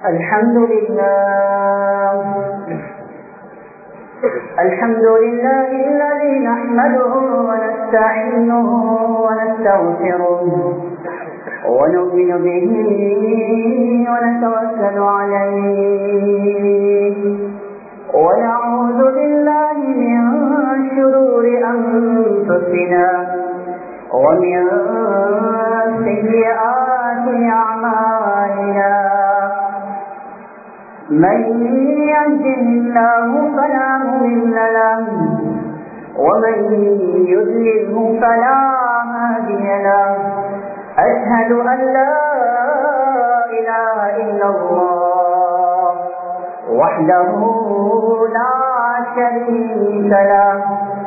الحمد لله الحمد لله الذي نحمده ونستعينه ونستغفره ونؤمن به ونتوكل عليه ونعوذ بالله من شرور أنفسنا ومن سيئات أعمالنا من يهده الله فلا مضل له ومن يذلله فلا هادي له أشهد أن لا إله إلا الله وحده لا شريك له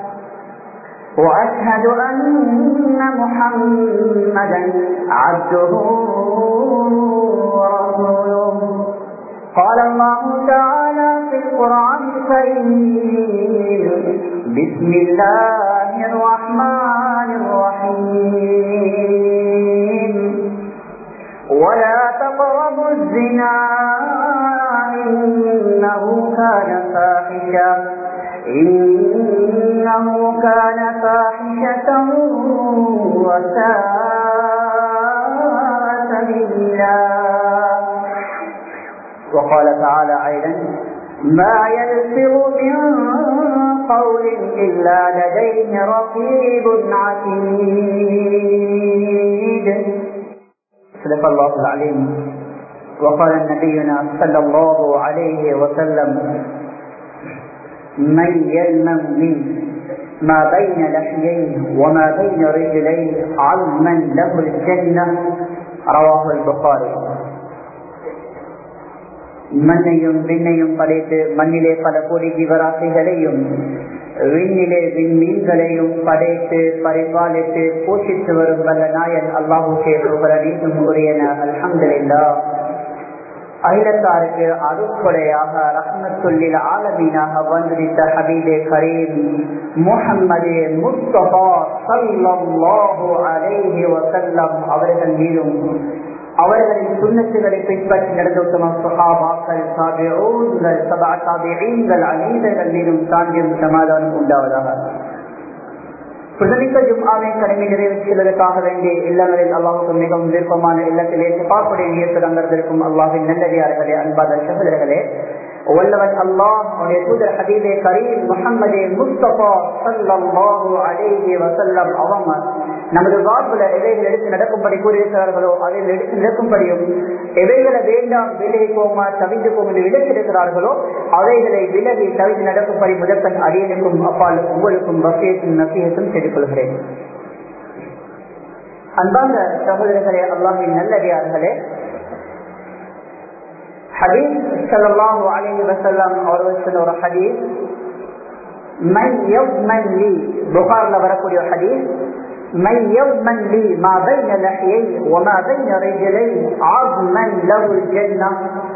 وأشهد أن محمدا عبده ورسوله قال الله تعالى في القرآن الكريم بسم الله الرحمن الرحيم ولا تقربوا الزنا إنه كان فاحشة إنه كان فاحشة وساء سبيلا وقال تعالى أيضا ما يلفظ من قول إلا لديه رقيب عتيد صدق الله العليم وقال نبينا صلى الله عليه وسلم من يلمم من ما بين لحييه وما بين رجليه عظما له الجنة رواه البخاري மண்ணையும் விண்ணையும் படைத்து மண்ணிலே பல கோடி ஜீவராசிகளையும் விண்ணிலே விண்மீன்களையும் படைத்து பரிபாலித்து போஷித்து வரும் வல்ல நாயன் அல்லாஹுக்கே புகழீசும் உரியன அல்ஹம்துலில்லா அகிலத்தாருக்கு அருட்கொடையாக ரஹ்மத்துல்லில் ஆலமீனாக வந்துவித்த ஹபீபே கரீம் முஹம்மது முஸ்தபா சல்லல்லாஹு அலைஹி வஸல்லம் அவர்கள் மீதும் அவர்களின் சுண்ணத்துகளை பின்பற்றி நடந்த சஹாபாக்கள் சாபிகள் சபா சாபிகள் அநீதர்கள் மீதும் சாந்தியும் சமாதானம் உண்டாவதாக புதனிக்க ஜும்ஆவை கடமை நிறைவேற்றுவதற்காக வேண்டிய இல்லங்களில் அல்லாஹுக்கு மிகவும் விருப்பமான இல்லத்திலே சிபாக்குடைய நியத்து அமர்ந்திருக்கும் அல்லாஹின் நல்லடியார்களே அன்பாத சகோதரர்களே வல்லவன் அல்லாஹ் அவருடைய தூதர் ஹபீபே கரீம் முகமதே முஸ்தபா சல்லாஹூ அலேஹி வசல்லம் அவங்க நமது வாழ்வுல எவைகள் எடுத்து நடக்கும்படி கூறியிருக்கிறார்களோ அதில் எடுத்து நடக்கும்படியும் எவைகளை வேண்டாம் விலகி போமா தவிந்து போகும் என்று விலக்கிருக்கிறார்களோ அவைகளை விலகி தவித்து நடக்கும்படி முதற்கண் அரியனுக்கும் அப்பால் உங்களுக்கும் வசியத்தும் நசியத்தும் செய்து கொள்கிறேன் அன்பாங்க சகோதரர்களே அல்லாஹின் நல்லடியார்களே ஹதீஸ் சல்லாஹூ அலிஹி வசல்லாம் அவர்கள் சொன்ன ஒரு ஹதீஸ் من يضمن لي بخارல வரக்கூடிய ஹதீஸ் من يضمن لي ما بين لحيي وما بين رجلي عظما له الجنة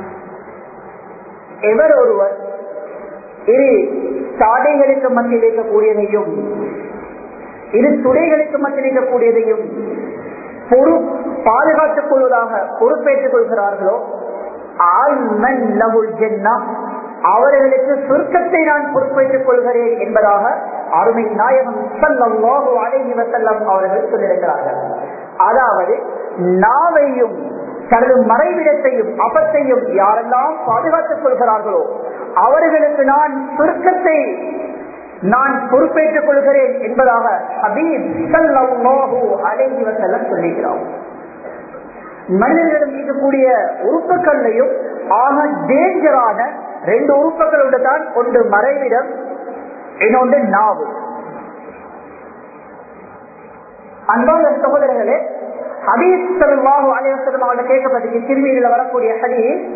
எவர் ஒருவர் இரு சாடைகளுக்கு மத்தியில் இருக்கக்கூடியதையும் இரு துடைகளுக்கு மத்தியில் இருக்கக்கூடியதையும் பொறு பாதுகாத்துக் கொள்வதாக பொறுப்பேற்றுக் கொள்கிறார்களோ ஆழ்மன் லகுல் ஜென்னா அவர்களுக்கு சுருக்கத்தை நான் பொறுப்பேற்றுக் கொள்கிறேன் என்பதாக அருமை நாயகம் சல்லாஹு அழகி வசல்லம் அவர்கள் சொல்லியிருக்கிறார்கள் அதாவது நாவையும் தனது மறைவிடத்தையும் அபத்தையும் யாரெல்லாம் பாதுகாத்துக் கொள்கிறார்களோ அவர்களுக்கு நான் சுருக்கத்தை நான் பொறுப்பேற்றுக் கொள்கிறேன் என்பதாக ஹபீப் சல்லாஹு அழகி வசல்லம் சொல்லுகிறார் மனிதர்களிடம் இருக்கக்கூடிய உறுப்புகள்லையும் ஆக டேஞ்சரான ரெண்டு உறுப்புகளோடு தான் ஒன்று மறைவிடம் இன்னொன்று நாவு அன்பான சகோதரர்களே ஹதீஸ் சல்லாஹு அலைவசலம் அவர்கள் கேட்கப்பட்டு திரும்பியில் வரக்கூடிய ஹதீஸ்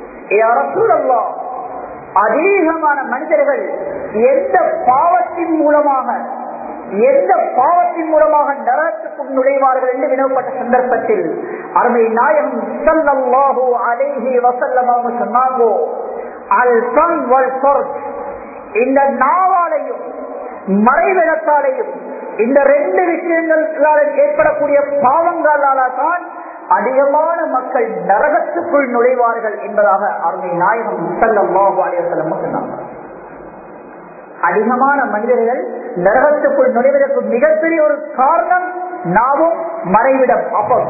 அதிகமான மனிதர்கள் எந்த பாவத்தின் மூலமாக எந்த பாவத்தின் மூலமாக நரகத்துக்கும் நுழைவார்கள் என்று வினவப்பட்ட சந்தர்ப்பத்தில் அருமை நாயகம் சல்லாஹூ அலேஹி வசல்லமாக சொன்னாங்கோ அல் சன் வல் இந்த நாவாலையும் மறைவிடத்தாலையும் இந்த ரெண்டு விஷயங்களால் ஏற்படக்கூடிய பாவங்களால தான் அதிகமான மக்கள் நரகத்துக்குள் நுழைவார்கள் என்பதாக அருமை நாயகம் சல்லாஹு அலைவசலம் சொன்னாங்க அதிகமான மனிதர்கள் நரகத்துக்குள் நுழைவதற்கு மிகப்பெரிய ஒரு காரணம் நாவும் மறைவிடம் அப்பம்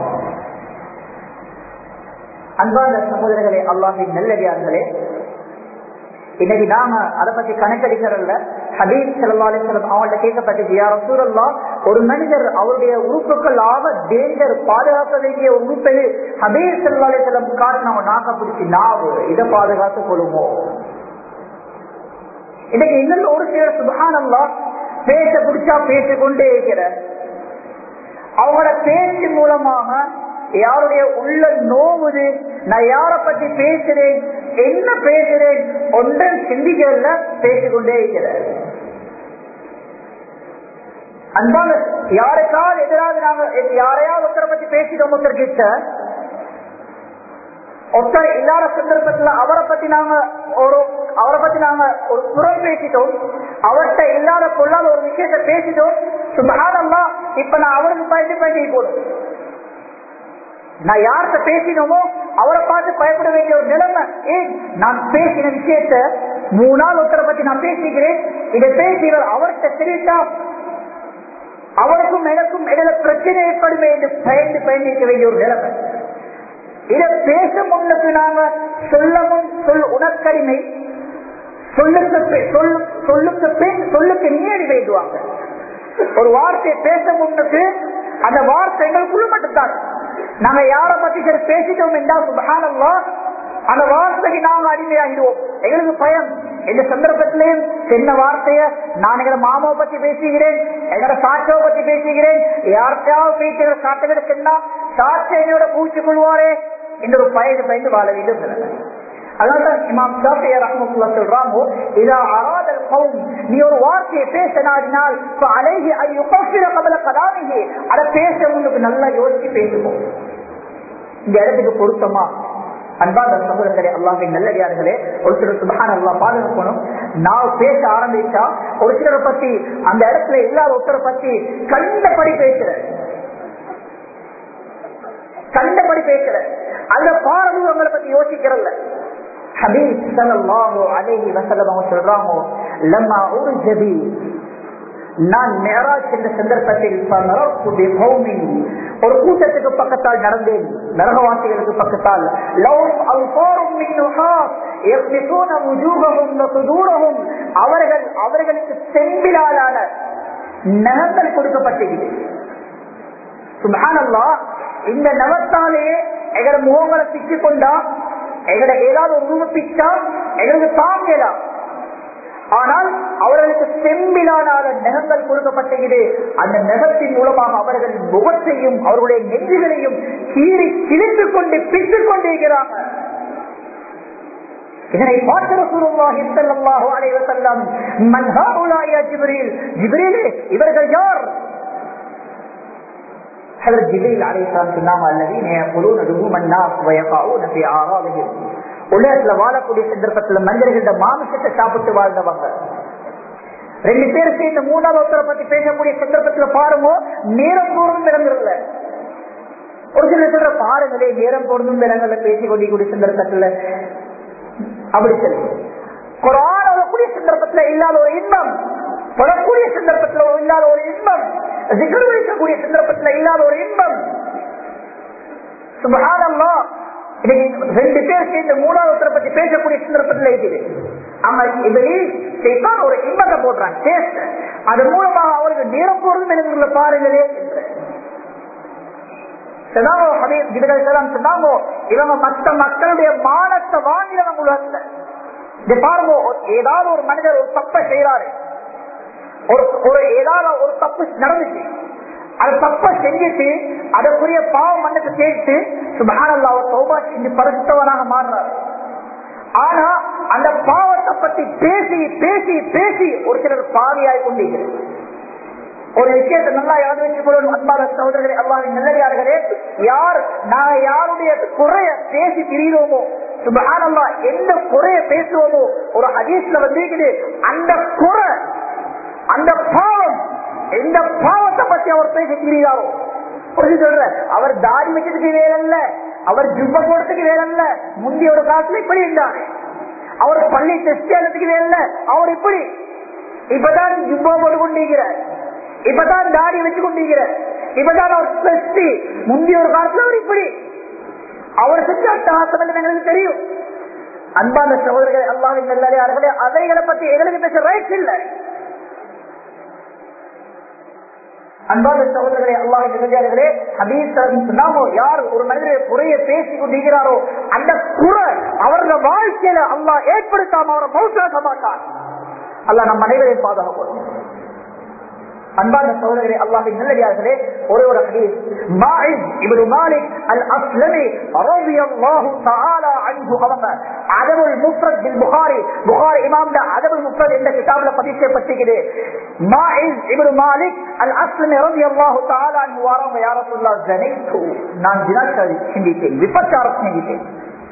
அன்பான சகோதரர்களே அல்லாஹின் நல்லடியார்களே இன்னைக்கு நாம அதை பத்தி கணக்கெடுக்கிறல்ல ஹபீப் சல்லா அலிஸ்லம் அவங்கள்ட்ட கேட்கப்பட்டது யார் சூழல்லா ஒரு மனிதர் அவருடைய உறுப்புகள் ஆக டேஞ்சர் பாதுகாக்க வேண்டிய ஒரு உறுப்பை ஹபீப் சல்லா அலிஸ்லம் காட்டு நம்ம நாக்க பிடிச்சி நாவு இதை பாதுகாத்துக் கொள்ளுமோ இன்னைக்கு இன்னும் ஒரு சிலர் சுபகானல்லா பேச பிடிச்சா பேசிக்கொண்டே இருக்கிற அவங்களோட பேச்சு மூலமாக யாருடைய உள்ள நோவுது நான் யார பத்தி பேசுறேன் என்ன பேசுறேன் ஒன்றும் சிந்திக்கல பேசிக்கொண்டே இருக்கிறேன் அன்பான யாருக்காவது எதிராக நாங்க யாரையாவது ஒருத்தரை பத்தி பேசிட்டோம் ஒருத்தர் கிட்ட ஒருத்தர் இல்லாத சந்தர்ப்பத்துல அவரை பத்தி நாங்க ஒரு அவரை பத்தி நாங்க ஒரு புறம் பேசிட்டோம் அவர்கிட்ட இல்லாத பொல்லாத ஒரு விஷயத்த பேசிட்டோம் சுபகானம்மா இப்ப நான் அவருக்கு பயந்து பயந்து போடும் நான் யார்கிட்ட பேசினோமோ அவரை பார்த்து பயப்பட வேண்டிய ஒரு நிலைமை ஏன் நான் பேசின விஷயத்த மூணு நாள் ஒருத்தரை பத்தி நான் பேசிக்கிறேன் இதை பேசினால் அவர்கிட்ட தெரிவித்தா அவருக்கும் எனக்கும் இடையில பிரச்சனை ஏற்படுமே என்று பயந்து பயந்திருக்க வேண்டிய ஒரு நிலைமை இதை பேச முன்னுக்கு நாங்க சொல்ல முன் சொல் உணர்கடிமை சொல்லுக்கு சொல்லுக்கு பின் சொல்லுக்கு நீடி வேண்டுவாங்க ஒரு வார்த்தையை பேச முன்னுக்கு அந்த வார்த்தை எங்களுக்குள்ள மட்டும்தான் நாங்க யார பத்தி சரி பேசிட்டோம் என்றால் சுபகானல்லா அந்த வார்த்தைக்கு நாங்க அடிமையாகிடுவோம் எங்களுக்கு பயம் இந்த சந்தர்ப்பத்திலையும் சின்ன வார்த்தைய நான் எங்க மாமாவை பத்தி பேசுகிறேன் எங்களோட சாட்சியை பத்தி பேசுகிறேன் யார்கிட்டயாவது பேசுகிற சாட்சிகளுக்குன்னா சாட்சி என்னோட பூச்சி கொள்வாரே என்ற ஒரு பயந்து பயந்து வாழ வேண்டும் அதனால்தான் இமாம் ஷாஃபியா ரஹ்மத்துல்லா சொல்றாங்க இதா அராதல் கௌம் நீ ஒரு வார்த்தையை பேச நாடினால் அலைஹி ஐயுகஃபிர கபல கலாமிஹி அத பேச உங்களுக்கு நல்லா யோசிச்சு பேசுவோம் இந்த இடத்துக்கு பொருத்தமா அன்பாத சகோதரர்களே அல்லாஹின் நல்லடியார்களே ஒரு சிலர் சுபகான அல்லா பாதுகாக்கணும் நான் பேச ஆரம்பிச்சா ஒரு சிலரை பத்தி அந்த இடத்துல இல்லாத ஒருத்தரை பத்தி கண்டபடி பேசுறேன் கண்டபடி பேசுற அந்த பாரதூரங்களை பத்தி யோசிக்கிறல்ல ஹபீப் ஸல்லல்லாஹு அலைஹி வஸல்லம் அவங்க சொல்றாங்க லம்மா உர்ஜபி நான் மேராஜ் என்ற சந்தர்ப்பத்தில் ஒரு கூட்டத்துக்கு பக்கத்தால் நடந்தேன் நரகவாசிகளுக்கு பக்கத்தால் அவர்கள் அவர்களுக்கு செம்பிலாலான நகங்கள் கொடுக்கப்பட்டிருக்கிறது சுபானல்லா இந்த நவத்தாலேயே எங்கட முகங்களை பிச்சு கொண்டா எங்கட ஏதாவது ஒரு ரூப பிச்சா எங்களுக்கு தாங்கலாம் ஆனால் அவர்களுக்கு செம்பிலான நகங்கள் கொடுக்கப்பட்டது அந்த நகத்தின் மூலமாக அவர்கள் முகத்தையும் அவர்களுடைய நெஞ்சுகளையும் கீறி கிழித்துக் கொண்டு பித்துக் கொண்டிருக்கிறாங்க இதனை பார்த்து ரசூலுல்லாஹி ஸல்லல்லாஹு அலைஹி வஸல்லம் மன் ஹாஉலாஇ யா ஜிப்ரீல் ஜிப்ரீலே இவர்கள் யார் حضرت جبريل عليه السلام சொன்னாங்க الذين يأكلون لحوم الناس ويقعون في أعراضهم உலகத்துல வாழக்கூடிய சந்தர்ப்பத்துல மனிதர்கள மாமிசத்தை சாப்பிட்டு வாழ்ந்தவங்க ரெண்டு பேர் சேர்ந்து மூணாவது ஒருத்தரை பத்தி பேசக்கூடிய சந்தர்ப்பத்துல பாருங்க நேரம் போறதும் விளங்குறதுல ஒரு சில சொல்ற பாருங்களே நேரம் போறதும் விலங்கல்ல பேசி கொண்டிக்கூடிய சந்தர்ப்பத்துல அப்படி சொல்லி குரான் வரக்கூடிய சந்தர்ப்பத்துல இல்லாத ஒரு இன்பம் தொடரக்கூடிய சந்தர்ப்பத்துல இல்லாத ஒரு இன்பம் சிக்கல் வைக்கக்கூடிய சந்தர்ப்பத்துல இல்லாத ஒரு இன்பம் சுபகானம்மா ரெண்டு பேர் சேர்ந்து மூணாவது பத்தி பேசக்கூடிய சந்தர்ப்பத்தில் இருக்குது அவங்க இதில் ஒரு இன்பத்தை போடுறாங்க டேஸ்ட் அது மூலமாக அவருக்கு நேரம் போறதும் எனக்கு பாருங்களே என்று சொன்னாங்க இவங்க மற்ற மக்களுடைய மானத்தை வாங்கினவங்க உலகத்துல இது பாருங்க ஏதாவது ஒரு மனிதர் ஒரு தப்பை செய்யறாரு ஒரு ஒரு ஏதாவது ஒரு தப்பு நடந்துச்சு அது தப்ப செஞ்சுட்டு அதற்குரிய பாவம் மண்ணுக்கு சேர்த்து சுபகானல்லா சௌபா செஞ்சு பரிசுத்தவனாக மாறுறாரு ஆனா அந்த பாவத்தை பத்தி பேசி பேசி பேசி ஒரு சிலர் பாவியாய் கொண்டிருக்கிறது ஒரு விஷயத்தை நல்லா யாரு வச்சுக்கொள்ளும் அன்பான சகோதரர்களே அல்லாவின் நல்லடியார்களே யார் நான் யாருடைய குறைய பேசி திரியிறோமோ சுபகானல்லா எந்த குறைய பேசுவோமோ ஒரு ஹதீஸ்ல வந்திருக்குது அந்த குறை அந்த பாவம் எந்த பாவத்தை பத்தி அவர் பேசி திரியாரோ ஒரு சொல்ற அவர் தாடி வச்சதுக்கு வேலை இல்ல அவர் ஜுப்ப போடுறதுக்கு வேலை இல்ல முந்தைய ஒரு காலத்துல இப்படி இருந்தாரு அவர் பள்ளி டெஸ்ட் எழுதுறதுக்கு வேலை இல்ல அவர் இப்படி இப்பதான் ஜுப்பா போட்டு கொண்டிருக்கிறார் இப்பதான் தாடி வச்சு கொண்டிருக்கிறார் இப்பதான் அவர் டெஸ்ட் முந்தைய ஒரு காலத்துல அவர் இப்படி அவர் செஞ்ச அட்டகாசம் என்று எங்களுக்கு தெரியும் அன்பான சகோதரர்கள் அல்லாவின் நல்லே அதைகளை பத்தி எங்களுக்கு பேச ரைட்ஸ் இல்லை அன்பான சகோதரர்களே அல்லாஹ் நிகழ்ச்சியாளர்களே ஹபீஸ் நாமோ யார் ஒரு மனிதரை குறைய பேசிக் கொண்டிருக்கிறாரோ அந்த குறை அவரது வாழ்க்கையில அல்லாஹ் ஏற்படுத்தாம அவரை மௌசாக்க மாட்டார் அல்லாஹ் நம் அனைவரையும் பாதுகாப்போம் அன்பான சகோதரர்களே அல்லாஹின் நல்லடியார்களே ஒரே ஒரு ஹதீஸ் மாயிஸ் இப்னு மாலிக் அல் அஸ்லமி ரலியல்லாஹு தஆலா அன்ஹு அவங்க அதபுல் முஃப்ரத் பில் புகாரி புகாரி இமாம்ல அதபுல் முஃப்ரத் என்ற கிதாப்ல பதிவு செய்யப்பட்டிருக்குது மாயிஸ் இப்னு மாலிக் அல் அஸ்லமி ரலியல்லாஹு தஆலா அன்ஹு வரவங்க யா ரசூலுல்லாஹ் ஜனைத்து நான் ஜினா செஞ்சிட்டேன் விபச்சாரம் செஞ்சிட்டேன்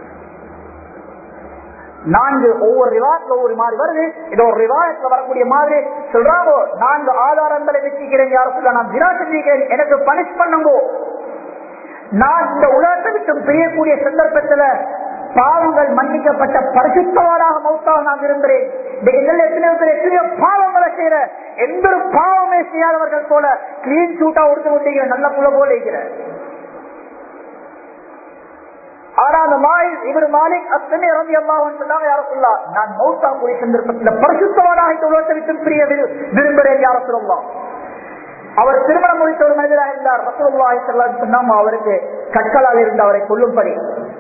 நான்கு ஒவ்வொரு ரிவாயத்துல ஒவ்வொரு மாதிரி வருது இது ஒரு ரிவாயத்துல வரக்கூடிய மாதிரி சொல்றாங்கோ நான்கு ஆதாரங்களை வச்சுக்கிறேன் யாரும் சொல்ல நான் தினா செஞ்சுக்கிறேன் எனக்கு பனிஷ் பண்ணுங்கோ நான் இந்த உலகத்தை விட்டு பிரியக்கூடிய சந்தர்ப்பத்துல பாவங்கள் மன்னிக்கப்பட்ட பரிசுத்தவானாக மௌத்தாக நான் விரும்புகிறேன் எங்கள் எத்தனையோ பேர் எத்தனையோ பாவங்களை செய்யற எந்த ஒரு பாவமே செய்யாதவர்கள் போல கிளீன் சூட்டா உடுத்து கொண்டிருக்கிற நல்ல புல போல இருக்கிறேன் ஆனா அந்த மாயில் இவர் மாலிக் அத்தனை இறந்தி அல்லாஹ் சொன்னாங்க யார சொல்லா நான் மௌத்தா கூடிய சந்தர்ப்பத்தில் பரிசுத்தவனாக இந்த உலகத்தை விட்டு பிரிய விரும்புகிறேன் யார சொல்லலாம் அவர் திருமணம் முடித்த ஒரு மனிதராக இருந்தார் ரசூலுல்லாஹி ஸல்லல்லாஹு அலைஹி வஸல்லம் அவருக்கு கற்களால் இருந்து அவரை கொல்லும்படி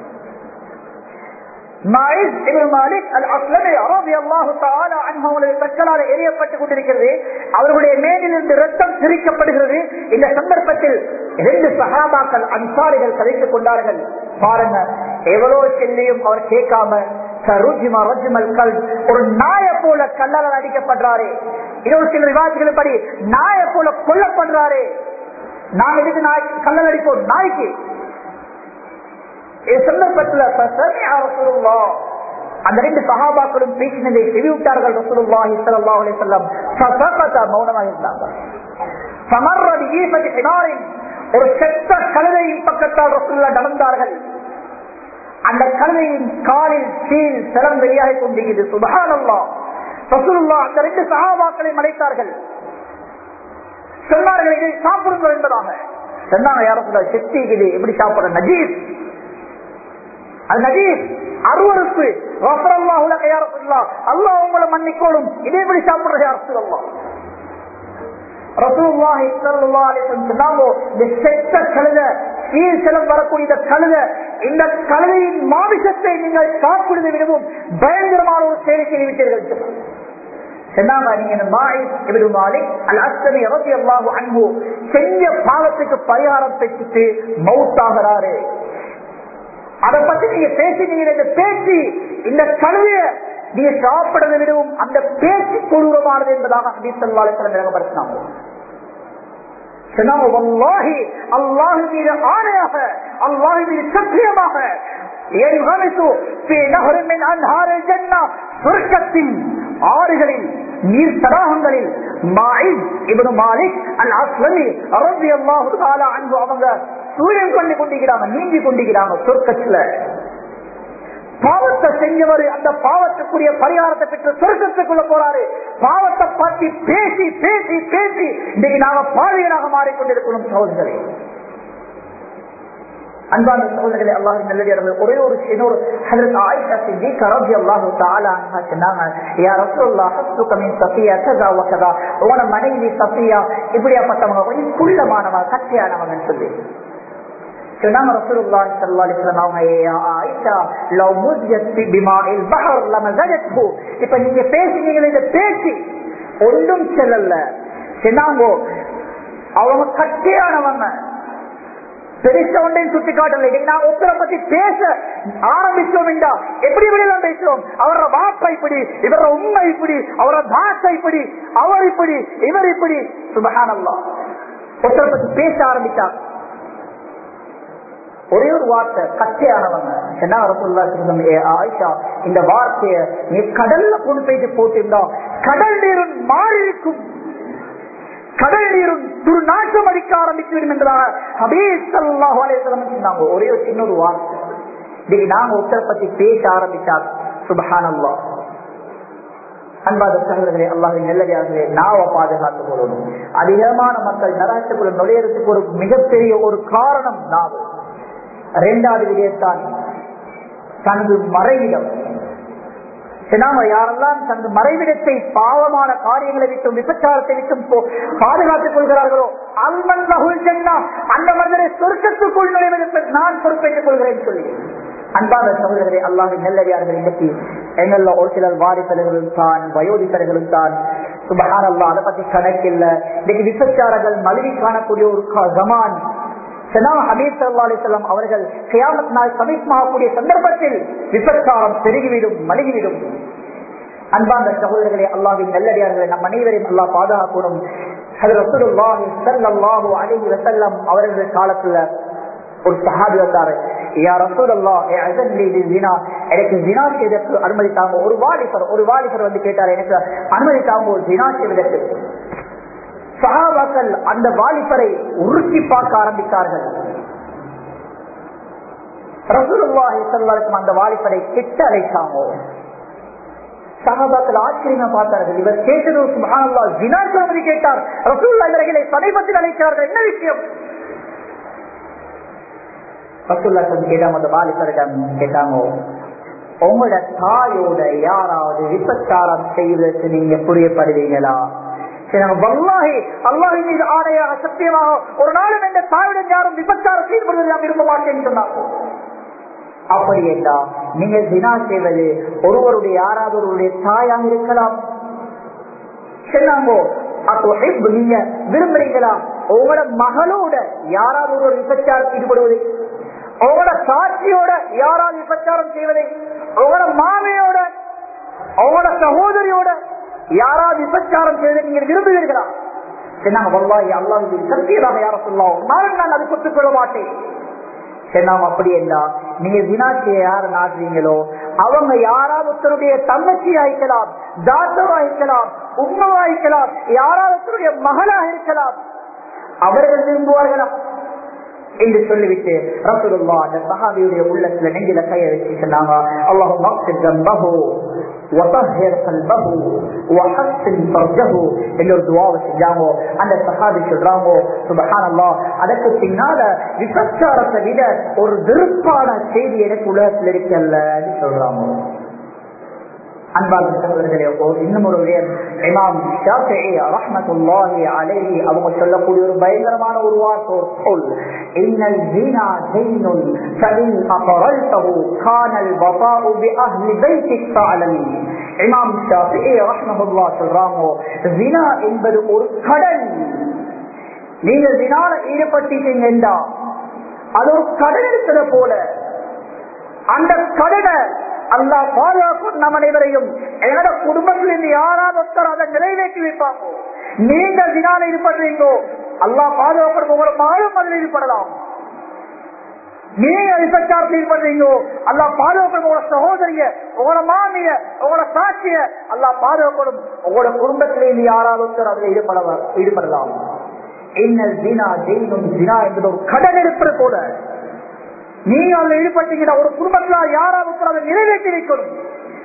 மாயிஸ் இப்னு மாலிக் அல் அஸ்லமி ரலியல்லாஹு தஆலா அன்ஹு அவருடைய கற்களால் எரியப்பட்டுக் கொண்டிருக்கிறது அவர்களுடைய மேலிலிருந்து ரத்தம் சிரிக்கப்படுகிறது இந்த சந்தர்ப்பத்தில் இரண்டு சஹாபாக்கள் அன்சாரிகள் கதைத்துக் கொண்டார்கள் பாருங்க எவ்வளவு செல்லியும் அவர் கேட்காம ஒரு நாய போல கல்லால் அடிக்கப்படுறாரு இன்னொரு சில விவாதங்கள் படி நாய போல கொல்லப்படுறாரு நாம் எதுக்கு நாய் கல்லல் அடிப்போம் நாய்க்கு சந்தர்ப்பத்தில் அந்த ரெண்டு சகாபாக்களும் பேசினதை செவிவிட்டார்கள் ரசூலுல்லாஹி ஸல்லல்லாஹு அலைஹி வஸல்லம் ஃபஸகத மௌனமாக இருந்தாங்க ஃபமர்ர பிஈஃபதி ஹிமாரின் ஒரு செத்த கழுதையின் பக்கத்தால் ரசூலுல்லா நடந்தார்கள் அந்த கழுதையின் காலில் சீல் சிலம் வெளியாக கொண்டிருக்கிறது சுபஹானல்லாஹ் ரசூலுல்லா அந்த ரெண்டு சகாபாக்களை மறைத்தார்கள் சொன்னார்கள் இதை சாப்பிடுங்கள் என்பதாக சொன்னாங்க யாரும் சொல்ல செத்திக்குது எப்படி சாப்பிடுற நஜீஸ் அது நஜீஸ் அருவறுப்பு அல்லாஹ் உங்களை மன்னிக்கோடும் இதே எப்படி சாப்பிடுற யார் சொல்லலாம் வரக்கூடிய கழுத இந்த கழுதையின் மாமிசத்தை நீங்கள் சாப்பிடுவதை விடவும் பயங்கரமான ஒரு சேவை செய்து விட்டீர்கள் செஞ்ச பாவத்துக்கு பரிகாரம் பெற்றுட்டு மவுத்தாகிறாரு அதை பத்தி நீங்க பேசினீங்க இந்த பேச்சு இந்த கழுவிய நீங்க சாப்பிடுறதை விடவும் அந்த பேச்சு கொடூரமானது என்பதாக ஹபீசல்லாசலம் விளங்கப்படுத்தினாங்க அல்லாஹு மீது ஆணையாக அல்லாஹு மீது சத்தியமாக சுருக்கத்தின் ஆறுகளில் நீர் தடாகங்களில் அவங்க சூரியன் கொண்டு கொண்டிருக்கிறாங்க நீங்கி கொண்டிருக்கிறாங்க சொர்க்கத்துல பாவத்தை செஞ்சவர் அந்த பாவத்துக்குரிய பரிகாரத்தை பெற்று சொர்க்கத்துக்குள்ள போறாரு பாவத்தை பற்றி பேசி பேசி பேசி இன்னைக்கு நாங்க பாவியராக மாறிக்கொண்டிருக்கணும் சகோதரர்களே அன்பான சகோதரர்களே அல்லாஹ் நல்லடியார்கள் ஒரே ஒரு இன்னொரு ஹதரத் ஆயிஷா சித்திக் ரதி அல்லாஹு தஆலா அன்ஹா சொன்னாங்க யா ரசூலுல்லாஹ் ஹஸ்துக மின் சஃபியா கதா வ கதா உன மனைவி சஃபியா இப்படியாப்பட்டவங்க கொஞ்சம் குள்ளமானவங்க கட்டியானவங்கன்னு சொல்லி சொன்னாங்க ரசூலுல்லாஹி ஸல்லல்லாஹு அலைஹி வஸல்லம் அவங்க யா ஆயிஷா லவ் முஜ்ஜத் பிமாஇல் பஹர் லமஸஜத்ஹு இப்ப நீங்க பேசுனீங்க இந்த பேச்சு ஒன்றும் செல்லல சொன்னாங்க அவங்க கட்டியானவங்க பெருச ஒன்றையும் சுட்டி காட்டல நான் ஒருத்தரை பத்தி பேச ஆரம்பிச்சோம் என்றா எப்படி இப்படி எல்லாம் பேசுறோம் அவரோட வாப்பா இப்படி இவரோட உண்மை இப்படி அவரோட தாசை இப்படி அவர் இப்படி இவர் இப்படி சுபகானல்லா ஒருத்தரை பத்தி பேச ஆரம்பித்தார் ஒரே ஒரு வார்த்தை கச்சையானவங்க என்ன ரசூல்லா சொல்லுங்க ஏ ஆயிஷா இந்த வார்த்தைய நீ கடல்ல கொண்டு போயிட்டு போட்டிருந்தா கடல் நீரும் மாறி இருக்கும் கடல் நீரும் துர்நாற்றம் அடிக்க ஆரம்பித்துவிடும் என்பதாக ஹபீஸ் ஸல்லல்லாஹு அலைஹி வஸல்லம் சொன்னாங்க ஒரே ஒரு சின்ன ஒரு வார்த்தை இன்னைக்கு நாங்க ஒருத்தரை பத்தி பேச ஆரம்பித்தால் சுபஹானல்லாஹ் அன்பாத சகோதரர்களே அல்லாஹின் நல்லதாகவே நாவ பாதுகாத்துக் கொள்ளணும் அதிகமான மக்கள் நரகத்துக்குள்ள நுழையறதுக்கு ஒரு மிகப்பெரிய ஒரு காரணம் நாவு இரண்டாவது விடயத்தான் தனது மறைவிடம் நாம யாரெல்லாம் தனது மறைவிடத்தை பாவமான காரியங்களை விட்டும் விபச்சாரத்தை விட்டும் போ- பாதுகாத்துக் கொள்கிறார்களோ அல்மன் லஹுல் ஜன்னா அந்த மனிதரை சொர்க்கத்துக்குள் நுழைவதற்கு நான் பொறுப்பேற்றுக் கொள்கிறேன் சொல்லி அன்பான சகோதரர்களே அல்லாஹின் நெல்லடியார்கள் இன்னைக்கு எங்கள்ல ஒரு சிலர் வாரிசர்களும் தான் வயோதிகர்களும் தான் சுபஹான் அல்லா அதை பத்தி கணக்கில்ல இன்னைக்கு விபச்சாரங்கள் மலிவி காணக்கூடிய ஒரு கா- ஜமான் சனா ஹபீப் சல்லா அலிஸ்லாம் அவர்கள் கியாமத் நாள் சமீபமாகக்கூடிய சந்தர்ப்பத்தில் விபச்சாரம் பெருகிவிடும் மலிகிவிடும் அன்பார்ந்த சகோதரர்களே அல்லாவின் நல்லடியார்களை நம் அனைவரையும் அல்லாஹ் பாதுகாக்கணும் அது ரசூலுல்லாஹி ஸல்லல்லாஹு அலைஹி வஸல்லம் அவர்கள் காலத்துல ஒரு சஹாபி வந்தாரு யா ரசூலல்லாஹ் இஅஸன் லி பிஸ்ஸினா எனக்கு ஜினா செய்வதற்கு அனுமதி தாங்க ஒரு வாலிபர் ஒரு வாலிபர் வந்து கேட்டார் எனக்கு அனுமதி தாங்க ஒரு ஜினா செய்வதற்கு சஹாபாக்கள் அந்த வாலிபரை உருக்கி பார்க்க ஆரம்பித்தார்கள் ரசூலுல்லாஹி ஸல்லல்லாஹு அலைஹி வஸல்லம் அந்த வாலிபரை கிட்ட அழைச்சாங்க சஹாபாக்கள் ஆச்சரியமா பார்த்தார்கள் இவர் கேட்டது சுபஹானல்லாஹ் ஜினாக்கு அனுமதி கேட்டார் ரசூலுல்லாஹி இவர்களை சமீபத்தில் அழைக்கிறார்கள் என்ன விஷயம் ரசூல்லா சொல்லி கேட்டாங்க அந்த வாலிபரிடம் கேட்டாங்க உங்களோட தாயோட யாராவது விபச்சாரம் செய்வதற்கு நீங்க புரியப்படுவீங்களா சரி, நம்ம வல்லாஹி அல்லாஹின் மீது ஆணையாக சத்தியமாக ஒரு நாளும் எந்த தாயுடன் யாரும் விபச்சாரம் செய்யப்படுவதை நான் விரும்ப மாட்டேன்னு சொன்னாங்க அப்படி என்றா நீங்க தினா செய்வது ஒருவருடைய யாராவது ஒருவருடைய தாயாக இருக்கலாம் சொன்னாங்கோ அப்போ ஹிப் நீங்க விரும்புறீங்களா உங்களோட மகளோட யாராவது ஒருவர் விபச்சாரம் ஈடுபடுவது உங்களோட சாட்சியோட யாராவது விபச்சாரம் செய்வதை உங்களோட மாமையோட உங்களோட சகோதரியோட யாராவது விபச்சாரம் செய்வதை நீங்கள் விரும்புவீர்களா சொன்னாங்க வல்லாஹி அல்லாஹ் சத்தியமாக யார சொல்லலாம் நான் நான் அதை ஒத்துக்கொள்ள மாட்டேன் சொன்னாங்க அப்படி என்றா நீங்க வினாட்சியை யார நாடுறீங்களோ அவங்க யாராவது ஒருத்தருடைய தங்கச்சியா இருக்கலாம் தாத்தவா இருக்கலாம் உண்மவா இருக்கலாம் யாராவது ஒருத்தருடைய மகளாக இருக்கலாம் அவர்கள் விரும்புவார்களா என்று சொல்லிவிட்டு ரசூலுல்லா அந்த சஹாபியுடைய உள்ளத்துல நெஞ்சில கையை வச்சு சொன்னாங்க அல்லாஹு மக்சித் ஜம்பஹு வதஹிர் கல்பஹு வஹஸ்ஸின் ஃபர்ஜஹு என்ற ஒரு துஆவை செஞ்சாங்க அந்த சஹாபி சொல்றாங்க சுப்ஹானல்லாஹ் அதற்கு பின்னால விபச்சாரத்தை விட ஒரு வெறுப்பான செய்தி எனக்கு உலகத்தில் இருக்கல்லன்னு சொல்றாங்க அன்பார்ந்த சகோதரர்களே ஓ- இன்னும் ஒரு விடயம் இமாம் ஷாஃபிஈ ரஹ்மத்துல்லாஹி அலைஹி அவங்க சொல்லக்கூடிய ஒரு பயங்கரமான ஒரு வார்த்தை ஒரு சொல் இன்னல் ஜினா ஜைனுன் ஃபஇன் அகரல்தஹு கானல் வஃபாஉ பிஅஹ்லி பைத்திக் ஃபஅலமி இமாம் ஷாஃபிஈ ரஹ்மத்துல்லாஹ் சொல்றாங்க ஜினா என்பது ஒரு கடல் நீங்க ஜினால ஈடுபட்டீங்க என்றா அது ஒரு கடல் இருக்கிற போல அந்த கடனை அல்லாஹ் பாதுகாக்கும் நம் அனைவரையும் என்னோட குடும்பத்தில் இருந்து யாராவது ஒருத்தர் அதை நிறைவேற்றி வைப்பாங்க நீங்க தினால ஈடுபடுறீங்கோ அல்லாஹ் பாதுகாப்பு உங்களோட மகளும் அதில் ஈடுபடலாம் நீங்க விபச்சாரத்தில் ஈடுபடுறீங்கோ அல்லாஹ் பாதுகாப்பு உங்களோட சகோதரிய உங்களோட மாமிய உங்களோட சாட்சிய அல்லாஹ் பாதுகாப்படும் உங்களோட குடும்பத்திலே இருந்து யாராவது ஒருத்தர் அதில் ஈடுபட ஈடுபடலாம் என்ன ஜினா ஜெயினும் ஜினா என்பது ஒரு கடன் இருப்பது போல நீங்க அதுல ஈடுபட்டீங்கன்னா ஒரு குடும்பத்துல யாராவது ஒருத்தர் அதை நிறைவேற்றி வைக்கணும்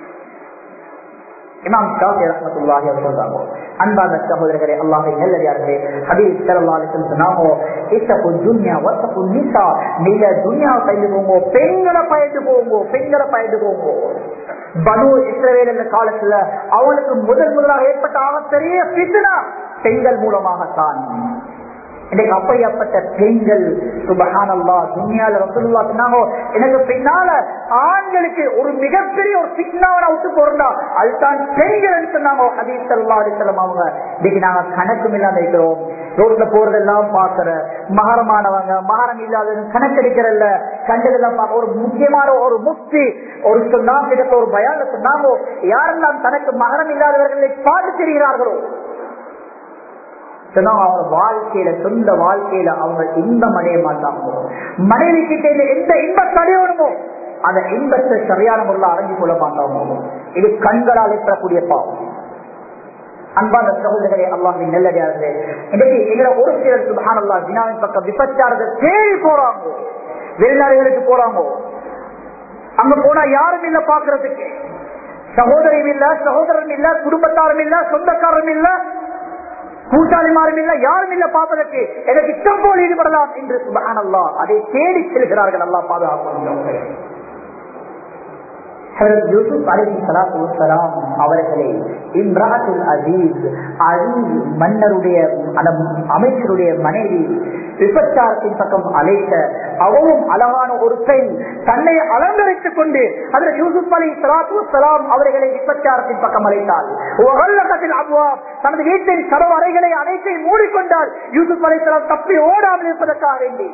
இமாம் ஷாஃபி ரஹ்மத்துல்லாஹி அவர் சொல்றாங்க அன்பான சகோதரர்களே அல்லாஹ்வை நல்லடியார்களே ஹதீஸ் ஸல்லல்லாஹு அலைஹி வஸல்லம் சொன்னாங்க இத்தகு துன்யா வத்தகு நிசா நீங்க துன்யா பயந்து போங்க பெண்களை பயந்து போங்க பெண்களை பயந்து போங்க பனு இஸ்ரவேல் என்ற காலத்துல அவனுக்கு முதல் முதலாக ஏற்பட்ட ஆகப்பெரிய பித்னா பெண்கள் மூலமாகத்தான் இன்னைக்கு அப்படியாப்பட்ட பெண்கள் சுபஹானல்லா துன்யால ரசூலுல்லா சொன்னாங்க எனக்கு பின்னால ஆண்களுக்கு ஒரு மிகப்பெரிய ஒரு சிக்னாவை விட்டு போறா அதுதான் பெண்கள் சொன்னாங்க ஹதீஸ் சல்லா அலிசல்லாம் அவங்க இன்னைக்கு நாங்க கணக்கும் இல்லாம இருக்கிறோம் ரோட்ல போறதெல்லாம் பாக்குற மகரமானவங்க மகரம் இல்லாத கணக்கெடுக்கிறல்ல கண்டதெல்லாம் பார்க்க ஒரு முக்கியமான ஒரு முக்தி ஒரு சொன்னாங்க இடத்துல ஒரு பயான சொன்னாங்க யாரெல்லாம் தனக்கு மகரம் இல்லாதவர்களை பார்த்து தெரிகிறார்களோ சொன்னா அவங்க வாழ்க்கையில சொந்த வாழ்க்கையில அவங்க இன்பம் அடைய மாட்டாங்க மனைவி கிட்ட இருந்து எந்த இன்பத்தை அடையணுமோ அந்த இன்பத்தை சரியான முறையில் அடைஞ்சு கொள்ள மாட்டாங்க இது கண்களால் ஏற்படக்கூடிய பாவம் அன்பான சகோதரர்களே அல்லாஹின் நல்லடியார்களே இன்னைக்கு எங்களை ஒரு சிலர் சுபஹான் அல்லா வினாவின் பக்கம் விபச்சாரத்தை தேடி போறாங்க வெளிநாடுகளுக்கு போறாங்க அங்க போனா யாரும் இல்ல பாக்குறதுக்கு சகோதரியும் இல்ல சகோதரன் இல்ல குடும்பத்தாரும் இல்ல சொந்தக்காரரும் இல்ல கூட்டாளிமாரும் இல்ல யாரும் இல்ல பார்ப்பதற்கு எனக்கு இஷ்டம் போல் ஈடுபடலாம் என்று சுபஹான் அல்லா அதை தேடி செல்கிறார்கள் அல்லா பாதுகாப்பு யூசுப் அலி சலாத்து வலாம் அவர்களை இம்ராத்துல் அசீஸ் அசீஸ் மன்னருடைய அமைச்சருடைய மனைவி விபச்சாரத்தின் பக்கம் அழைத்த அவவும் அழகான ஒரு பெண் தன்னை அலங்கரித்துக் கொண்டு அதில் யூசுப் அலி சலாத்து வலாம் அவர்களை விபச்சாரத்தின் பக்கம் அழைத்தாள் அவ்வாப் தனது வீட்டின் கதவு அறைகளை அனைத்தை மூடிக்கொண்டால் யூசுப் அலி சலாம் தப்பி ஓடாமல் இருப்பதற்காக வேண்டி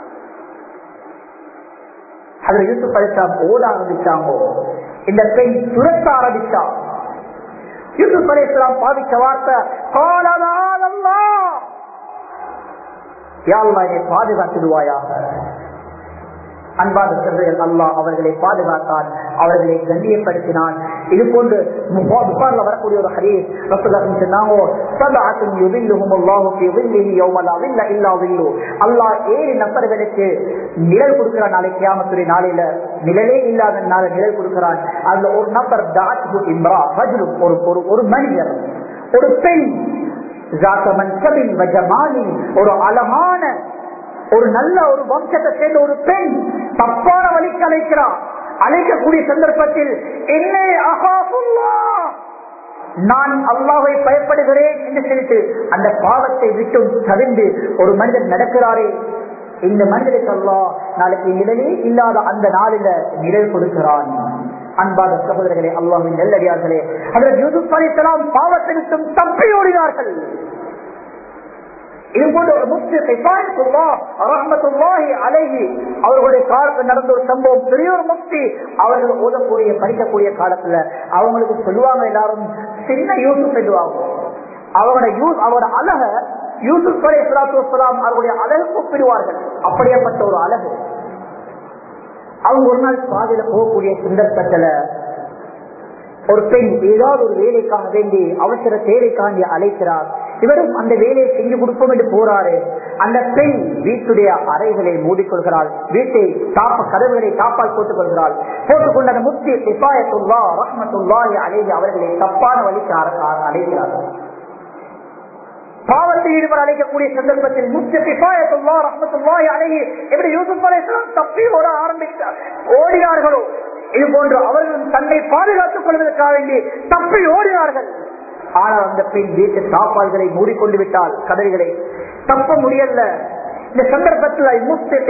அதுல யூசுப் அலிஸ்லாம் ஓட ஆரம்பிச்சாங்கோ இந்த பெண் துரத்த ஆரம்பிச்சா யூசுப் அலிஸ்லாம் பாவிச்ச வார்த்தை காலதாலல்லா யாழ்வா என்னை பாதுகாத்துடுவாயாக அன்பான செல்வர்கள் அல்லா அவர்களை பாதுகாத்தான் அவர்களை கண்ணியப்படுத்தினான் இது போன்று புகார்ல வரக்கூடிய ஒரு ஹரீஸ் ரசூலுல்லாஹி சொன்னாங்க சபஅத்துன் யுதில்லுஹும் அல்லாஹு ஃபீ ظில்லிஹி யௌம லா ظில்ல இல்லா ظில்லு அல்லாஹ் ஏழு நபர்களுக்கு நிழல் கொடுக்கிறான் நாளை கியாமத்துடைய நாளையில நிழலே இல்லாத நாள நிழல் கொடுக்கிறான் அதுல ஒரு நபர் தாத்து இம்ரா ரஜுலு ஒரு ஒரு ஒரு மனிதர் ஒரு பெண் ஒரு அழகான ஒரு நல்ல ஒரு வம்சத்தை சேர்ந்த ஒரு பெண் தப்பான வழிக்கு அழைக்கிறார் அழைக்கக்கூடிய சந்தர்ப்பத்தில் என்னே அகாபுல்லா நான் அல்லாவை பயப்படுகிறேன் என்று சொல்லிட்டு அந்த பாவத்தை விட்டு தவிர்ந்து ஒரு மனிதன் நடக்கிறாரே இந்த மனிதனுக்கு அல்லா நாளைக்கு நிழலே இல்லாத அந்த நாளில நிழல் கொடுக்கிறான் அன்பாத சகோதரர்களே அல்லாவின் நெல்லடியார்களே அதில் யூசுப் அலிசலாம் பாவத்தை விட்டும் தப்பி ஓடினார்கள் அவர்களுடைய காலத்தில் நடந்த ஒரு சம்பவம் பெரிய ஒரு முக்தி அவர்கள் ஓதக்கூடிய படிக்கக்கூடிய காலத்துல அவங்களுக்கு சொல்லுவாங்க எல்லாரும் சின்ன யூசுப் சொல்லுவாங்க அவங்களோட யூஸ் அவரோட அழக யூசுப் அலி சலாத்து அவர்களுடைய அழகு ஒப்பிடுவார்கள் அப்படியேப்பட்ட ஒரு அழகு அவங்க ஒரு நாள் பாதையில போகக்கூடிய சந்தர்ப்பத்துல ஒரு பெண் ஏதாவது ஒரு வேலைக்காக வேண்டி அவசர தேவைக்காண்டி அழைக்கிறார் இவரும் அந்த வேலையை செஞ்சு கொடுப்போம் என்று போறாரு அந்த பெண் வீட்டுடைய அறைகளை மூடிக்கொள்கிறாள் வீட்டை தாப்ப கதவுகளை தாப்பால் போட்டுக் கொள்கிறாள் போட்டுக்கொண்ட அந்த முத்தி இப்பாயத்துல்லா ரஹ்மத்துல்லாஹி அலைஹி அவர்களை தப்பான வழிக்கு அழைக்கிறார்கள் பாவத்தை ஈடுபட அழைக்கக்கூடிய சந்தர்ப்பத்தில் முக்கிய பிசாயத்துல்லா ரஹ்மத்துல்லாஹி அலைஹி எப்படி யூசுப் அலைஹிஸ்ஸலாம் தப்பி ஓட ஆரம்பித்தார் ஓடினார்களோ இது போன்று அவர்கள் தன்னை பாதுகாத்துக் கொள்வதற்காக வேண்டி தப்பி ஓடினார்கள் ஆனால் அந்த பெண் வீட்டு தாப்பால்களை மூடிக்கொண்டு விட்டால் கதறிகளை தப்ப முடியல இந்த சந்தர்ப்பத்தில்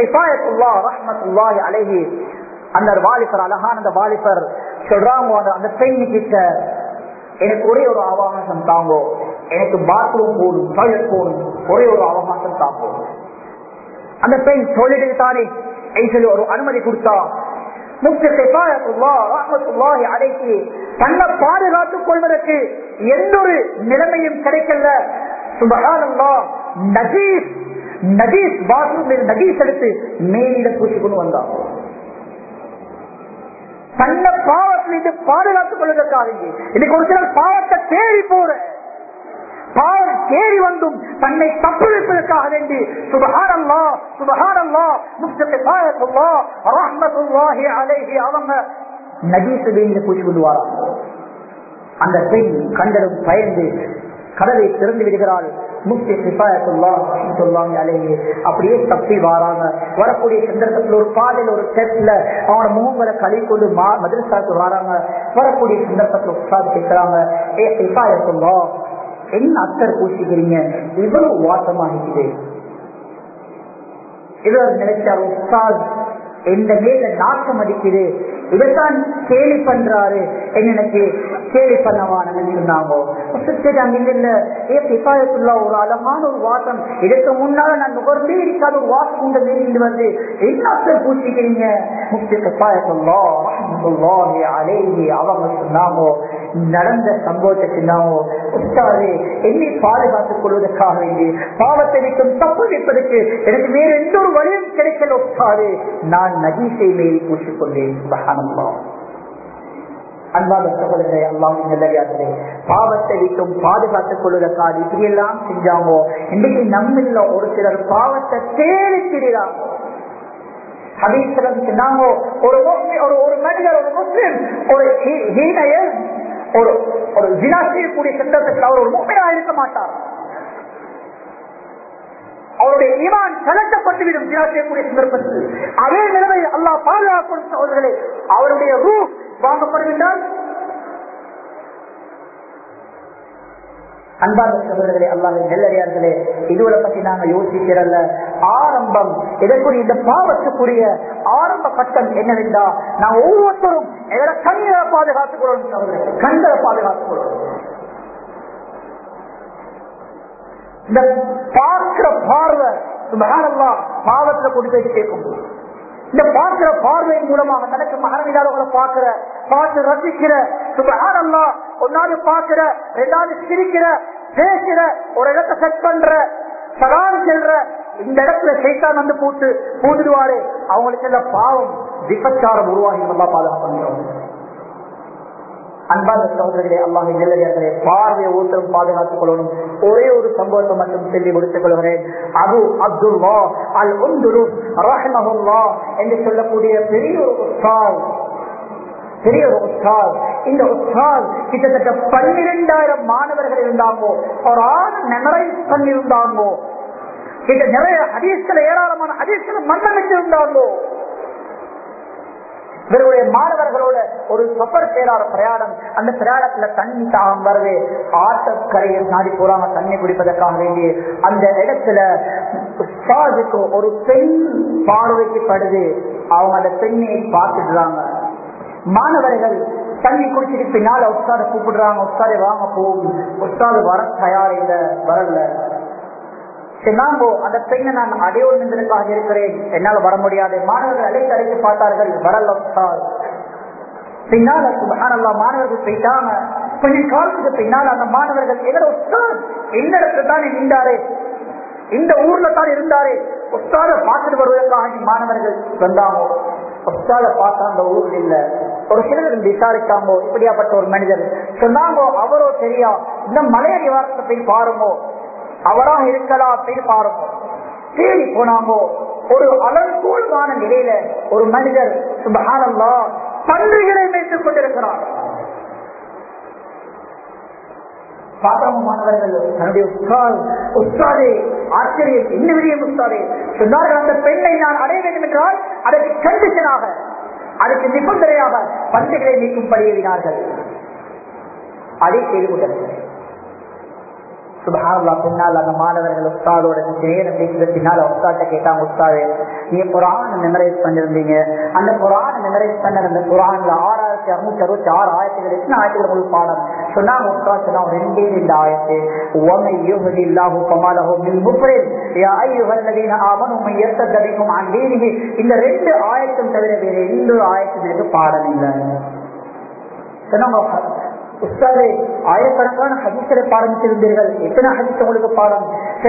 அழகி அந்த வாலிபர் அழகான அந்த வாலிபர் சொல்றாங்க அந்த பெண் கிட்ட எனக்கு ஒரே ஒரு அவகாசம் தாங்கோ எனக்கு பாத்ரூம் போடும் டாய்லெட் போடும் ஒரே ஒரு அவகாசம் தாங்கோ அந்த பெண் டாய்லெட்டுக்கு தானே சொல்லி ஒரு அனுமதி கொடுத்தா அடைக்கி தன்னை பாதுகாத்துக் கொள்வதற்கு எந்த ஒரு நிலைமையும் கிடைக்கல சுபகானந்தா நஜீஸ் நஜீஸ் பாத்ரூம் நஜீஸ் எடுத்து மேலிட பூசி கொண்டு வந்தான் தன்னை பாவத்திலிருந்து பாதுகாத்துக் கொள்வதற்காக இன்னைக்கு ஒரு சிலர் பாவத்தை தேடி போற பாவம் தேடி வந்தும் தன்னை தப்பு வைப்பதற்காக வேண்டி சுபஹானல்லா சுபஹானல்லா முஸ்தகி பாயத்துல்லா ரஹ்மத்துல்லாஹி அலைஹி அவங்க நஜீஸ் வேண்டி பூச்சி கொள்வாராம் அந்த பெண் கண்டதும் பயந்து கதவை திறந்து விடுகிறாள் முக்தி சிபாயத்துல்லாங்க அலையே அப்படியே தப்பி வாராங்க வரக்கூடிய சந்தர்ப்பத்தில் ஒரு பாதையில் ஒரு டெஸ்ட்ல அவனோட முகங்களை கழி கொண்டு மதுரசாக்கு வராங்க வரக்கூடிய சந்தர்ப்பத்தில் உட்காந்து கேட்கிறாங்க ஏ சிபாயத்துல்லா என்ன அத்தர் பூசிக்கிறீங்க இவ்வளவு வாசமாகிக்குது இவர் நினைச்சார் உஸ்தாத் எந்த மேல நாட்டம் அடிக்குது இதைத்தான் கேலி பண்றாரு எனக்கு கேலி பண்ணவானு சொன்னாங்க ஒரு அழகான ஒரு வாசம் இதற்கு முன்னால நான் நுகர்ந்தே இருக்காத ஒரு வாசம் உங்க மேலிருந்து வந்து என்ன பூச்சிக்கிறீங்க முக்தி கப்பாயத்துள்ளோ அலேஹி அவங்க சொன்னாங்க நடந்த சம்பவத்தை சொன்னாங்க உஸ்தாது என்னை பாதுகாத்துக் கொள்வதற்காக வேண்டி பாவத்தை விட்டும் தப்பு வைப்பதற்கு எனக்கு வேற எந்த ஒரு வழியும் கிடைக்கல உஸ்தாது நான் நகீசை மேல் பூசிக்கொண்டேன் அன்பான சகோதரர்களே அல்லாஹின் நல்லவியார்களே பாவத்தை விட்டும் பாதுகாத்துக் கொள்வதற்காக இப்படி எல்லாம் செஞ்சாங்கோ இன்னைக்கு நம்மள ஒரு சிலர் பாவத்தை தேடி திரிகிறாங்க ஹதீஸ்லம் சொன்னாங்க ஒரு முஸ்லிம் ஒரு ஒரு மனிதர் ஒரு முஸ்லிம் ஒரு ஹீ- ஹீனையர் ஒரு ஒரு ஜினா செய்யக்கூடிய சந்தர்ப்பத்தில் அவர் ஒரு முக்கியமா இருக்க மாட்டார் அவருடைய ஈமான் கலட்டப்பட்டுவிடும் ஜினா செய்யக்கூடிய சந்தர்ப்பத்தில் அதே நிலைமையில் அல்லாஹ் பாதுகாக்கும் சகோதரர்களே அவருடைய ரூ வாங்கப்படுகின்றால் அன்பார்ந்த சகோதரர்களே அல்லாஹ் நெல்லறியார்களே இதுவரை பத்தி நாங்க யோசிக்கிறல்ல ஆரம்பம் இதற்குரிய இந்த பாவத்துக்குரிய ஆரம்ப கட்டம் என்னவென்றா நான் ஒவ்வொருத்தரும் எங்களை கண்களை பாதுகாத்துக் கொள்ளணும் சகோதரர்களே கண்களை பாதுகாத்துக் கொள்ளணும் இந்த பார்க்கிற பார்வை சுபஹானல்லாஹ் பாவத்துல கொண்டு போய் சேர்க்கும் இந்த பார்க்கிற பார்வையின் மூலமாக தனக்கு மகரமில்லாதவங்களை பார்க்கிற பார்த்து ரசிக்கிற சுபஹானல்லாஹ் ஒன்னாவது பார்க்கிற ரெண்டாவது சிரிக்கிற பேசுற ஒரு இடத்தை செட் பண்ற சகான் செல்ற இந்த இடத்துல சைத்தான் வந்து பூட்டு பூந்துடுவாரு அவங்களுக்கு எல்லாம் பாவம் விபச்சாரம் உருவாகி நல்லா பாதுகாப்பு அன்பான சகோதரர்களே அல்லாஹின் நெல்லடியார்களே பார்வையை ஊத்தரும் பாதுகாத்துக் கொள்ளணும் ஒரே ஒரு சம்பவத்தை மட்டும் சொல்லி முடித்துக் கொள்கிறேன் அபு அப்துல்லா அல் உந்துரு ரஹ்மஹுல்லா என்று சொல்லக்கூடிய பெரிய ஒரு உஸ்தால் பெரிய ஒரு உஸ்தால் இந்த உஸ்தால் கிட்டத்தட்ட பன்னிரெண்டாயிரம் மாணவர்கள் இருந்தாங்கோ ஒரு ஆண் மெமரைஸ் பண்ணியிருந்தாங்கோ கிட்ட நிறைய ஹதீஸ்களை ஏராளமான ஹதீஸ்களை மன்னமிட்டு இருந்தாங்கோ இவருடைய மாணவர்களோட ஒரு சப்பர் பேரான பிரயாணம் அந்த பிரயாணத்துல தண்ணி தாகம் வருது ஆட்டக்கரையை நாடி போறாங்க தண்ணி குடிப்பதற்காக வேண்டி அந்த இடத்துல உஸ்தாதுக்கு ஒரு பெண் பார்வைக்கு படுது அவங்க அந்த பெண்ணை பார்த்துடுறாங்க மாணவர்கள் தண்ணி குடிச்சிட்டு பின்னால உஸ்தாத கூப்பிடுறாங்க உஸ்தாதை வாங்க போகும் உஸ்தாது வர தயார் இல்ல வரல சரி, நாங்கோ அந்த பெண்ணை நான் அடையோடு நின்றதுக்காக இருக்கிறேன் என்னால் வர முடியாது மாணவர்கள் அழைத்து அழைத்து பார்த்தார்கள் வரல உஸ்தாத் பின்னால் சுபஹானல்லா மாணவர்கள் போயிட்டாங்க கொஞ்ச காலத்துக்கு பின்னால் அந்த மாணவர்கள் எதிர உஸ்தாத் எந்த இடத்துல தான் நின்றாரே இந்த ஊர்ல தான் இருந்தாரே உஸ்தாத பார்த்துட்டு வருவதற்காக மாணவர்கள் வந்தாங்க உஸ்தாத பார்த்தா அந்த ஊர்ல இல்ல ஒரு சிலர் விசாரித்தாங்கோ இப்படியாப்பட்ட ஒரு மனிதர் சொன்னாங்கோ அவரோ தெரியா இந்த மலைய நிவாரணத்தை போய் பாருங்கோ அவராக இருக்கலாம் அப்படின்னு பாருங்க தேடி போனாங்கோ ஒரு அலங்கோலமான நிலையில ஒரு மனிதர் சுபஹானல்லா பன்றிகளை மேய்த்துக் கொண்டிருக்கிறார் பாத்திரமானவர்கள் தன்னுடைய உஸ்தாத் உஸ்தாதே ஆச்சரியம் என்ன விடியும் உஸ்தாதே சொன்னார்கள் அந்த பெண்ணை நான் அடைய வேண்டும் என்றால் அதற்கு கண்டிஷனாக அதுக்கு நிபந்தனையாக பன்றிகளை நீக்கும்படி எழுதினார்கள் அதை செய்து கொண்டிருக்கிறேன் சுபஹானல்லா பின்னால் அந்த மாணவர்கள் உஸ்தாதோட நேரம் பேசுறது பின்னால் உஸ்தாட்ட கேட்டாங்க உஸ்தாது நீங்க குரான் மெமரைஸ் பண்ணிருந்தீங்க அந்த குரான் மெமரைஸ் பண்ண அந்த குரான்ல ஆறாயிரத்தி அறுநூத்தி அறுபத்தி ஆறு ஆயிரத்துகள் எத்தனை ஆயிரத்துகள் உங்களுக்கு பாடம் சொன்னாங்க உஸ்தாத் சொன்னா ரெண்டே ரெண்டு ஆயிரத்து وَمَن يُهْدِ اللَّهُ فَمَا لَهُ مِن مُضِلٍّ يَا أَيُّهَا الَّذِينَ آمَنُوا مَن يَرْتَدَّ مِنكُمْ عَن دِينِهِ இந்த ரெண்டு ஆயத்தும் தவிர வேற எந்த ஆயத்தும் எனக்கு பாடம் இல்லை சொன்னாங்க உஸ்தாதே ஆயிரக்கணக்கான ஹதீசரை பாரம்பித்திருந்தீர்கள் எத்தனை ஹதீஸ் உங்களுக்கு பாடம்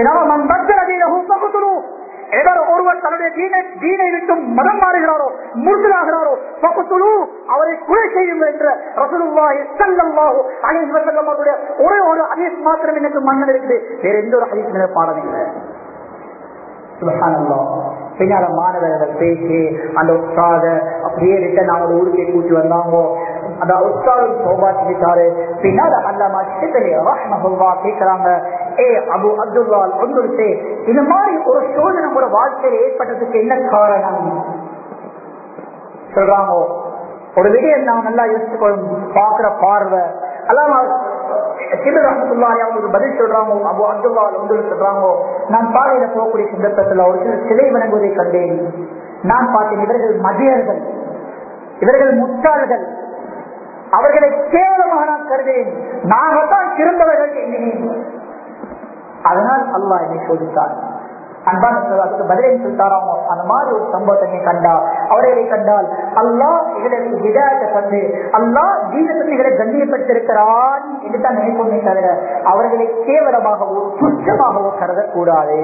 எவர் ஒருவர் தன்னுடைய தீனை தீனை விட்டும் மதம் மாறுகிறாரோ முழுதலாகிறாரோ பகுத்துழு அவரை குறை செய்யும் என்ற ரசூலுல்லாஹி ஸல்லல்லாஹு அலைஹி வஸல்லம் அவருடைய ஒரே ஒரு ஹதீஸ் மாத்திரம் எனக்கு மன்னன் இருக்குது வேற எந்த ஒரு ஹதீஸ் எனக்கு பாடம் இல்லை சுபஹானல்லாஹ் பின்னால மாணவர்கள் பேசி அந்த உஸ்தாத அப்படியே ரிட்டன் அவங்க ஊருக்கே கூட்டி வந்தாங்க அந்த உஸ்தாது சோபா செஞ்சுட்டாரு பின்னால அல்லாமா சித்தலி ரஹ்மஹுல்லா கேட்கிறாங்க ஏ அபு அப்துல்லா ஒன்று இது மாதிரி ஒரு சோதனை ஒரு வாழ்க்கையில் ஏற்பட்டதுக்கு என்ன காரணம் சொல்றாங்க ஒரு விடயம் நான் நல்லா யோசிச்சுக்கொள்ளும் பாக்குற பார்வை அல்லாம அவங்களுக்கு பதில் சொல்றாங்க அபு அப்துல்லா ஒன்று சொல்றாங்க நான் பாதையில போகக்கூடிய சந்தர்ப்பத்தில் ஒரு சில சிலை வணங்குவதை கண்டேன் நான் பார்த்தேன் இவர்கள் மதியர்கள் இவர்கள் முட்டாள்கள் அவர்களை கேவலமாக நான் கருதேன் நாகத்தான் சிறந்தவர்கள் எண்ணினேன் அதனால் அல்லாஹ் என்னை சோதித்தார் அன்பான அதுக்கு பதிலை சொல்லிட்டாராமோ அந்த மாதிரி ஒரு சம்பவத்தை நீ கண்டா அவர்களை கண்டால் அல்லாஹ் எங்களுக்கு விதாயத்தை தந்து அல்லாஹ் தீனத்தன்மைகளை கண்ணியப்படுத்திருக்கிறான் என்று தான் நினைப்போமே தவிர அவர்களை கேவலமாகவோ துச்சமாகவோ கருதக்கூடாது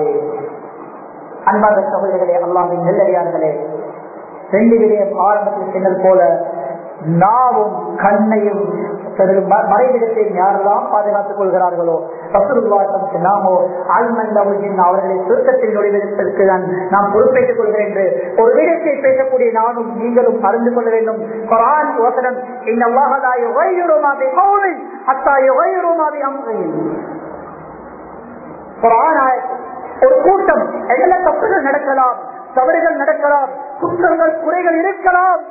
அன்பான சகோதரர்களே அல்லாஹின் நெல்லறியார்களே ரெண்டு விடயம் ஆரம்பத்தில் சொன்னது போல நாவும் கண்ணையும் மறைவிடத்தையும் யாரெல்லாம் பாதுகாத்துக் கொள்கிறார்களோ ரசூலுல்லாஹி நாமோ ஆழ்மந்தவர்களின் அவர்களை சுருக்கத்தில் நுழைவதற்கு நான் நாம் பொறுப்பேற்றுக் கொள்கிறேன் என்று ஒரு விடத்தை பேசக்கூடிய நானும் நீங்களும் அறிந்து கொள்ள வேண்டும் குரான் வசனம் இந்த அல்லாஹலா யுகையுரு மா பிகௌலின் ஹத்தா யுகையுரு மா பிஅம்ரின் குரான் ஆயத்து ஒரு கூட்டம் எவ்வளவு தப்புகள் நடக்கலாம் தவறுகள் நடக்கலாம் குற்றங்கள் குறைகள் இருக்கலாம்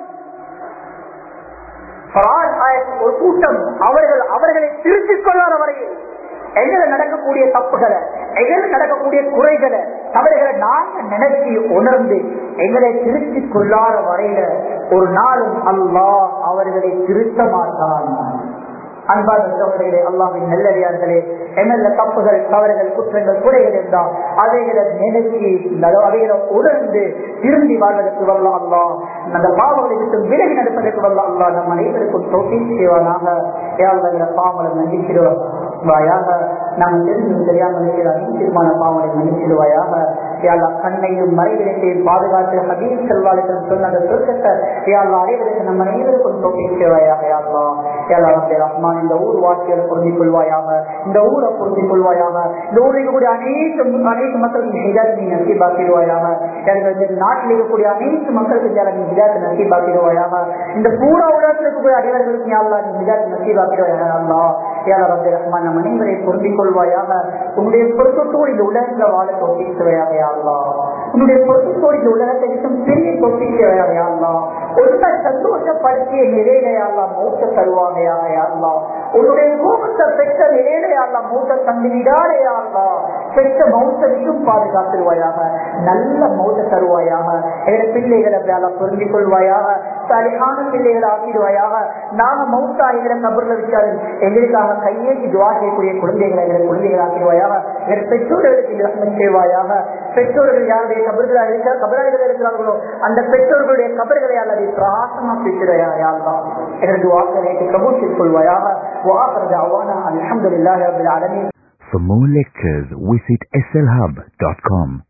ஒரு கூட்டம் அவர்கள் அவர்களை திருத்திக் கொள்ளாத வரையில் எங்களை நடக்கக்கூடிய தப்புகளை எங்களை நடக்கக்கூடிய குறைகளை தவறுகளை நாங்க நினைச்சு உணர்ந்து எங்களை திருத்திக் கொள்ளாத வரையில ஒரு நாளும் அல்லாஹ் அவர்களை திருத்த மாட்டான் அன்பான சோழர்களே அல்லாவின் நல்லடியார்களே என்னென்ன தப்புகள் தவறுகள் குற்றங்கள் குறைகள் இருந்தால் அவைகளை நினைச்சு அவைகளை உணர்ந்து திரும்பி வாழ்வதற்கு வரலாம் அல்லா அந்த பாவங்களை விட்டு விலகி நடப்பதற்கு வரலாம் அல்லா நம் அனைவருக்கும் தொகை செய்வானாக ஏழாவது பாவங்களை மன்னிச்சிடுவோம் வாயாக நாங்கள் தெரிந்து தெரியாமல் இருக்கிற அனைத்திற்கான பாவனை மன்னிச்சிடுவாயாக யாழ் கண்ணையும் மறைவிடத்தையும் பாதுகாத்து ஹபீப் செல்வாளிடம் சொன்ன அந்த சுருக்கத்தை யாழ் அனைவருக்கு நம்ம அனைவருக்கும் தொகை செய்வாயாக யாழ்லா யாழ் ரஹ்மான் இந்த ஊர் வாசிகளை பொருந்திக் கொள்வாயாக இந்த ஊரை பொருந்திக் கொள்வாயாக இந்த ஊரில் இருக்கக்கூடிய அனைத்து அனைத்து மக்களுக்கு ஹிதாத் நீ நசீபாக்கிடுவாயாக எனக்கு நாட்டில் இருக்கக்கூடிய அனைத்து மக்களுக்கு ஜால நீ ஹிதாத் நசீபாக்கிடுவாயாக இந்த பூரா உலகத்தில் இருக்கக்கூடிய அனைவர்களுக்கு யாழ்லா நீ ஹிதாத் நசீபாக்கிடுவாயாக அல்லா யாழ் ரபி ரஹ்மான் நம் அனைவரை பொருந்திக் கொள்வாயாக உன்னுடைய பொருத்தத்தோடு இந்த உலகத்தில் வாழ தொகைச்சுவையாக யாழ்லா உன்னுடைய பொருத்தத்தோடு இந்த உலகத்தை விட்டும் பெரிய தொகைச்சுவையாக யாழ்லா உன்னை சந்தோஷப்படுத்திய நிலையிலையாளா மௌத்த தருவாகையாக யாழ்லா உன்னுடைய கோபத்தை பெற்ற நிலையிலையாளா மௌத்த தந்துவிடாதையாளா பெற்ற மௌத்த விட்டும் பாதுகாத்துருவாயாக நல்ல மௌத்த தருவாயாக எங்களை பிள்ளைகளை வேலை பொருந்திக் கொள்வாயாக சரியான பிள்ளைகளை ஆக்கிடுவாயாக நாம மௌத்தா எங்களை கபர்ல வச்சாலும் எங்களுக்காக கையேற்றி துவா செய்யக்கூடிய குழந்தைகளை எங்களை குழந்தைகள் ஆக்கிடுவாயாக எங்கள் பெற்றோர்களுக்கு ரத்னம் செய்வாயாக பெற்றோர்கள் யாருடைய கபர்களாக இருக்கிற கபராளிகள் இருக்கிறார்களோ அந்த பெற்றோர்களுடைய கபர்களை அல்லது பிராசமா பிடிச்சிடையா யாழ்தான் எனது வாக்களை கபூல் கொள்வாயாக وآخر دعوانا الحمد لله رب العالمين For more lectures, visit slhub.com.